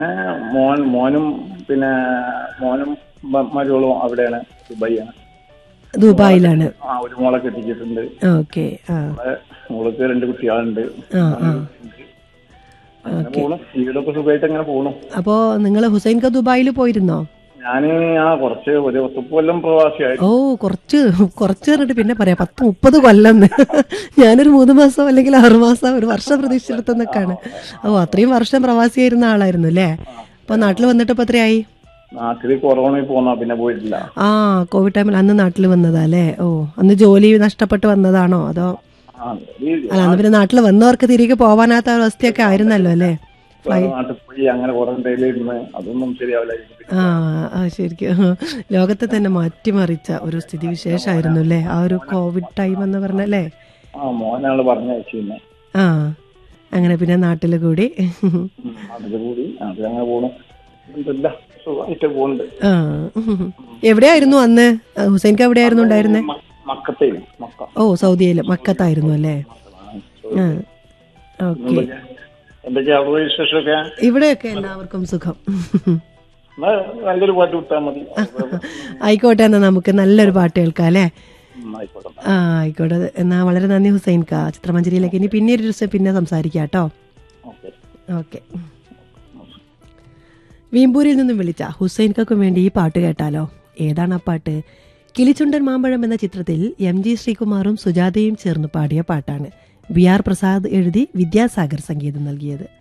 ഏ, മോൻ മോനും പിന്നെ മോനും മ- മരുവളും അവിടെയാണ് ദുബായിയാണ് ദുബായിലാണ് ആ ഒരു മോളെ കെട്ടിച്ചിട്ടുണ്ട് ഓക്കെ ആ മോളെ മോൾക്ക് രണ്ട് കുട്ടികളുണ്ട് ആ ആ അങ്ങനെ പോണു ജീവിതമൊക്കെ സുഖമായിട്ട് അങ്ങനെ പോണു അപ്പോ നിങ്ങൾ ഹുസൈൻ ക ദുബായിൽ പോയിരുന്നോ ഞാന് ആ കുറച്ച് ഒരു പത്ത് കൊല്ലം പ്രവാസിയായിരുന്നു ഓ കുറച്ച് കുറച്ച് പറഞ്ഞിട്ട് പിന്നെ പറയാം പത്ത് മുപ്പത് കൊല്ലം ഞാനൊരു മൂന്ന് മാസം അല്ലെങ്കിൽ ആറു മാസം ഒരു വർഷം പ്രതീക്ഷിച്ചെടുത്തെന്നൊക്കെയാണ് ഓ അത്രയും വർഷം പ്രവാസിയായിരുന്ന ആളായിരുന്നു അല്ലേ അപ്പൊ നാട്ടിൽ വന്നിട്ട് ഇപ്പൊ എത്രയായി നാട്ടില് കൊറോണയിൽ പോന്നാ പിന്നെ പോയിട്ടില്ല ആ കോവിഡ് ടൈമിൽ അന്ന് നാട്ടിൽ വന്നതാ അല്ലേ ഓ അന്ന് ജോലി നഷ്ടപ്പെട്ട് വന്നതാണോ അതോ ആ, ഈ അല്ല അന്ന് പിന്നെ നാട്ടിൽ വന്നവർക്ക് തിരികെ പോവാനാത്ത അവസ്ഥയൊക്കെ ആയിരുന്നല്ലോ അല്ലേ വേറെ നാട്ടിൽ പോയി അങ്ങനെ ക്വാറന്റൈനിൽ ഇരുന്ന് അതൊന്നും ശരിയാവില്ല ആ ആ ശരിക്കും ലോകത്തെ തന്നെ മാറ്റിമറിച്ച ഒരു സ്ഥിതിവിശേഷമായിരുന്നു അല്ലേ ആ ഒരു കോവിഡ് ടൈം എന്ന് പറഞ്ഞല്ലേ ആ മോനാള് പറഞ്ഞയച്ചു പിന്നെ ആ അങ്ങനെ പിന്നെ നാട്ടിൽ കൂടി അതിൽ കൂടി അത് അങ്ങനെ പോണു എന്തില്ല സുഖമായിട്ട് പോകുന്നുണ്ട് ആ എവിടെയായിരുന്നു അന്ന് ആ, ഹുസൈൻക്ക് എവിടെയായിരുന്നു ഉണ്ടായിരുന്നേ മ- മക്കത്തേ മക്ക ഓ സൗദിയിൽ മക്കത്തായിരുന്നു അല്ലേ ആ ഓക്കെ എന്തൊക്കെയാ എന്തൊക്കെയാ അവിടെ വിശേഷമൊക്കെ ഇവിടെയൊക്കെ എല്ലാവർക്കും സുഖം എന്നാ നല്ലൊരു പാട്ട് വിട്ടാൽ മതി ആയിക്കോട്ടെ എന്നാ നമുക്ക് നല്ലൊരു പാട്ട് കേൾക്കാം അല്ലേ ഉം, ആയിക്കോട്ടെ ആ ആയിക്കോട്ടെ എന്നാ വളരെ നന്ദി ഹുസൈൻ കാ ചിത്രമഞ്ജരിയിലേക്ക് ഇനി പിന്നെ ഒരു ദിവസം പിന്നെ സംസാരിക്കാം കേട്ടോ ഓക്കെ ഓക്കെ വീമ്പൂരിൽ നിന്നും വിളിച്ച ഹുസൈൻക്കും വേണ്ടി ഈ പാട്ട് കേട്ടാലോ ഏതാണ് ആ പാട്ട് കിളിച്ചുണ്ടൻ മാമ്പഴം എന്ന ചിത്രത്തിൽ എം ജി ശ്രീകുമാറും സുജാതയും ചേർന്ന് പാടിയ പാട്ടാണ് വി ആർ പ്രസാദ് എഴുതി വിദ്യാസാഗർ സംഗീതം നൽകിയത്